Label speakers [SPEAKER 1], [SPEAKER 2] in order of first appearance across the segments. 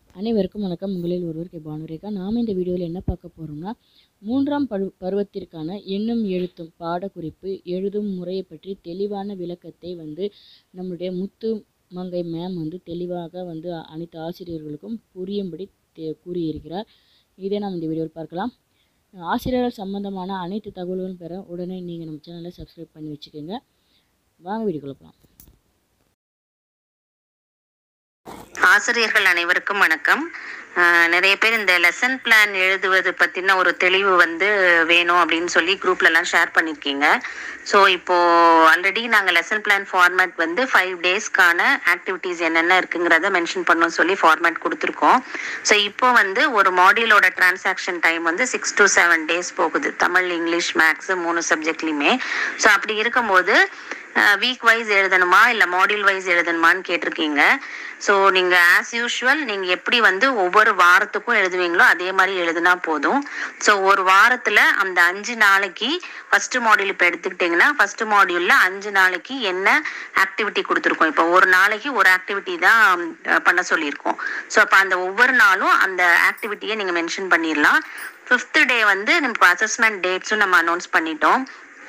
[SPEAKER 1] அனைவருக்கும் வணக்கம் உங்களில் ஒருவர் கே பானுரேகா நாம் இந்த வீடியோவில் என்ன பார்க்க போகிறோம்னா மூன்றாம் பரு பருவத்திற்கான எண்ணும் எழுத்தும் பாடக்குறிப்பு எழுதும் முறையை பற்றி தெளிவான விளக்கத்தை வந்து நம்முடைய முத்து மங்கை மேம் வந்து தெளிவாக வந்து அனைத்து ஆசிரியர்களுக்கும் புரியும்படி தே கூறியிருக்கிறார் இதை நாம் இந்த வீடியோவில் பார்க்கலாம் ஆசிரியர்கள் சம்பந்தமான அனைத்து தகவல்களும் பெற உடனே நீங்கள் நம்ம சேனலை சப்ஸ்கிரைப் பண்ணி வச்சுக்கோங்க வாங்க வீடியோக்குள்ள போகலாம்
[SPEAKER 2] ஆசிரியர்கள் அனைவருக்கும் வணக்கம் ஆஹ் நிறைய பேர் இந்த லெசன் பிளான் எழுதுவது பற்றின ஒரு தெளிவு வந்து வேணும் அப்படின்னு சொல்லி குரூப்ல எல்லாம் ஷேர் பண்ணியிருக்கீங்க ஸோ இப்போ ஆல்ரெடி நாங்கள் லெசன் பிளான் ஃபார்மேட் வந்து ஃபைவ் டேஸ்க்கான ஆக்டிவிட்டீஸ் என்னென்ன இருக்குங்கிறத மென்ஷன் பண்ணோம் சொல்லி ஃபார்மேட் கொடுத்துருக்கோம் ஸோ இப்போ வந்து ஒரு மாடியூலோட டிரான்சாக்ஷன் டைம் வந்து சிக்ஸ் டு செவன் டேஸ் போகுது தமிழ் இங்கிலீஷ் மேக்ஸ் மூணு சப்ஜெக்ட்லையுமே ஸோ அப்படி இருக்கும்போது வீக் வைஸ் எழுதணுமா இல்லை மாடியூல் வைஸ் எழுதணுமான்னு கேட்டிருக்கீங்க ஸோ நீங்கள் ஆஸ் யூஷுவல் நீங்கள் எப்படி வந்து ஒவ்வொரு வாரத்துக்கும் எழுதுவீங்களோ அதே மாதிரி எழுதுனா போதும் ஸோ ஒரு வாரத்தில் அந்த அஞ்சு நாளைக்கு ஃபர்ஸ்ட் மாடியூல் இப்போ எடுத்துக்கிட்டிங்கன்னா ஃபர்ஸ்ட் மாடியூலில் அஞ்சு நாளைக்கு என்ன ஆக்டிவிட்டி கொடுத்துருக்கோம் இப்போ ஒரு நாளைக்கு ஒரு ஆக்டிவிட்டி தான் அஹ், பண்ண சொல்லியிருக்கோம் ஸோ அப்போ அந்த ஒவ்வொரு நாளும் அந்த ஆக்டிவிட்டியை நீங்கள் மென்ஷன் பண்ணிடலாம் ஃபிஃப்த் டே வந்து இப்போ அசஸ்மெண்ட் டேட்ஸும் நம்ம அனௌன்ஸ் பண்ணிட்டோம்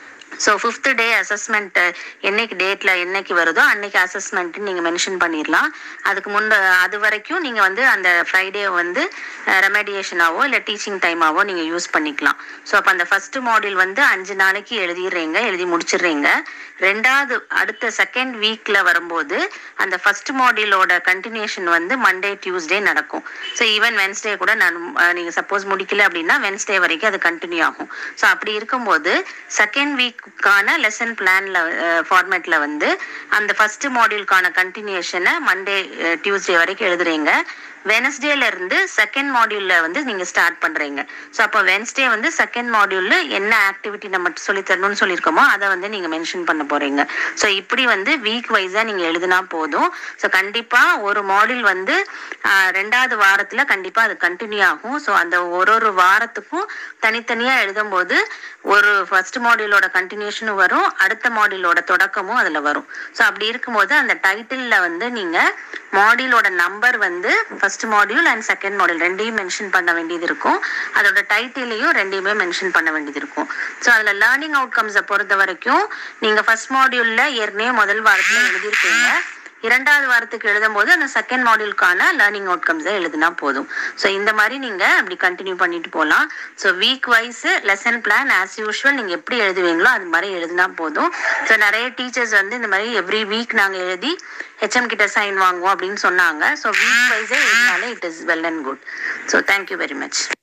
[SPEAKER 2] ஸோ ஃபிஃப்த் டே அசஸ்மெண்ட் என்னைக்கு டேட்டில் என்னைக்கு வருதோ அன்னைக்கு அசஸ்மெண்ட் நீங்கள் மென்ஷன் பண்ணிடலாம் அதுக்கு முன்ன அது வரைக்கும் நீங்கள் வந்து அந்த ஃப்ரைடே வந்து ரெமெடியேஷனாவோ இல்லை டீச்சிங் டைமாவோ நீங்கள் யூஸ் பண்ணிக்கலாம் ஸோ அப்போ அந்த ஃபர்ஸ்ட் மாடியூல் வந்து அஞ்சு நாளைக்கு எழுதிடுறீங்க எழுதி முடிச்சிடுறீங்க ரெண்டாவது அடுத்த செகண்ட் வீக்கில் வரும்போது அந்த ஃபர்ஸ்ட் மாடியூலோட கண்டினியூஷன் வந்து மண்டே டியூஸ்டே நடக்கும் ஸோ ஈவன் வென்ஸ்டே கூட நான் நீங்கள் சப்போஸ் முடிக்கல அப்படின்னா வென்ஸ்டே வரைக்கும் அது கண்டினியூ ஆகும் ஸோ அப்படி இருக்கும்போது செகண்ட் வீக்குக்கான லெசன் பிளான்ல ஃபார்மேட்ல வந்து அந்த ஃபர்ஸ்ட் மாடியூலுக்கான கண்டினியூஷனை மண்டே டியூஸ்டே வரைக்கும் எழுதுறீங்க வெனஸ்டேல இருந்து செகண்ட் மாடியூல்ல வந்து நீங்க ஸ்டார்ட் பண்றீங்க ஸோ அப்போ வென்ஸ்டே வந்து செகண்ட் மாடியூல்ல என்ன ஆக்டிவிட்டி நம்ம சொல்லி தரணும்னு சொல்லியிருக்கோமோ அதை வந்து நீங்க மென்ஷன் பண்ண போறீங்க ஸோ இப்படி வந்து வீக் வைஸா நீங்க எழுதினா போதும் ஸோ கண்டிப்பா ஒரு மாடியூல் வந்து ஆஹ், ரெண்டாவது வாரத்துல கண்டிப்பா அது கண்டினியூ ஆகும் ஸோ அந்த ஒரு ஒரு வாரத்துக்கும் தனித்தனியா எழுதும்போது ஒரு ஃபர்ஸ்ட் மாடியூலோட கண்டினியூஷனும் வரும் அடுத்த மாடியூலோட தொடக்கமும் அதுல வரும் ஸோ அப்படி இருக்கும்போது அந்த டைட்டில்ல வந்து நீங்க மாடியூலோட நம்பர் வந்து first module and second module ரெண்டையும் மென்ஷன் பண்ண வேண்டியது இருக்கும் அதோட டைட்டிலையும் ரெண்டையுமே மென்ஷன் பண்ண வேண்டியது இருக்கும் ஸோ அதுல லேர்னிங் அவுட்கம்ஸை பொறுத்த வரைக்கும் நீங்க ஃபர்ஸ்ட் மாடியூல்ல ஏற்கனவே முதல் வாரத்துல எழுதியிருப்பீங்க இரண்டாவது வாரத்துக்கு எழுதும் போது அந்த செகண்ட் மாடியூலுக்கான லேர்னிங் அவுட்கம்ஸை எழுதினா போதும் ஸோ இந்த மாதிரி நீங்க அப்படி கண்டினியூ பண்ணிட்டு போகலாம் so week wise lesson plan as usual நீங்க எப்படி எழுதுவீங்களோ அது மாதிரி எழுதினா போதும் ஸோ நிறைய டீச்சர்ஸ் வந்து இந்த மாதிரி எவ்ரி வீக் நாங்க எழுதி ஹெச்எம் கிட்ட சைன் வாங்குவோம் அப்படின்னு சொன்னாங்க ஸோ வீக் வைஸே எழுதினாலே it is well and good so thank you very much